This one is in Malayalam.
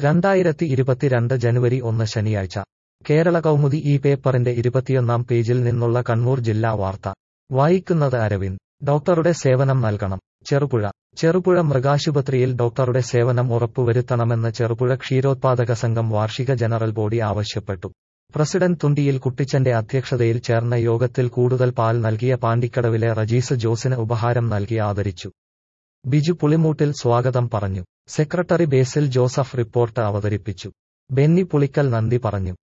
രണ്ടായിരത്തി ഇരുപത്തിരണ്ട് ജനുവരി ഒന്ന് ശനിയാഴ്ച കേരള കൗമുദി ഈ പേപ്പറിന്റെ ഇരുപത്തിയൊന്നാം പേജിൽ നിന്നുള്ള കണ്ണൂർ ജില്ലാ വാർത്ത വായിക്കുന്നത് അരവിന്ദ് ഡോക്ടറുടെ സേവനം നൽകണം ചെറുപുഴ ചെറുപുഴ മൃഗാശുപത്രിയിൽ ഡോക്ടറുടെ സേവനം ഉറപ്പുവരുത്തണമെന്ന് ചെറുപുഴ ക്ഷീരോത്പാദക സംഘം വാർഷിക ജനറൽ ബോഡി ആവശ്യപ്പെട്ടു പ്രസിഡന്റ് തുണ്ടിയിൽ കുട്ടിച്ചന്റെ അധ്യക്ഷതയിൽ ചേർന്ന യോഗത്തിൽ കൂടുതൽ പാൽ നൽകിയ പാണ്ടിക്കടവിലെ റജീസ് ജോസിന് ഉപഹാരം നൽകി ആദരിച്ചു ബിജു പുളിമൂട്ടിൽ സ്വാഗതം പറഞ്ഞു സെക്രട്ടറി ബേസിൽ ജോസഫ് റിപ്പോർട്ട് അവതരിപ്പിച്ചു ബെന്നി പുളിക്കൽ നന്ദി പറഞ്ഞു